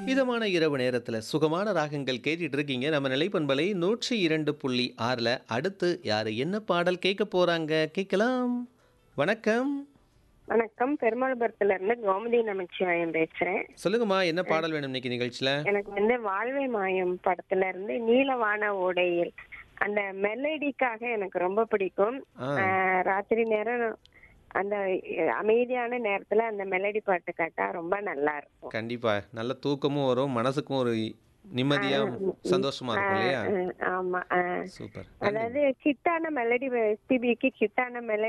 இதமான இரவு நேரத்தில் சுகமான ராகங்கள் கேட்டுட்டு இருக்கீங்க நம்ம நிலைப்பண்பலை நூற்றி இரண்டு புள்ளி ஆறில் அடுத்து யார் என்ன பாடல் கேட்க போகிறாங்க கேட்கலாம் வணக்கம் வணக்கம் பெருமாள்புரத்துல இருந்து கோமதி நமச்சிவாயம் பேசுறேன் சொல்லுங்கம்மா என்ன பாடல் வேணும் இன்னைக்கு நிகழ்ச்சியில் எனக்கு வந்து வாழ்வை மாயம் படத்துல இருந்து நீலவான ஓடையில் அந்த மெலடிக்காக எனக்கு ரொம்ப பிடிக்கும் ஆ ஆஹ் ராத்திரி நேரம் அந்த அமைதியான நேரத்துல அந்த மெலடி பாட்டு கேட்டா ரொம்ப நல்லா இருக்கும் கண்டிப்பாக நல்ல தூக்கமும் வரும் மனசுக்கும் ஒரு நிம்மதியாக சந்தோஷமா இருக்கும் இல்லையா ஆஹ் ஆமா ஆஹ் சூப்பர் அதாவது கிட்டான மெலடி எஸ்பிபிக்கு கிட்டான மெலடி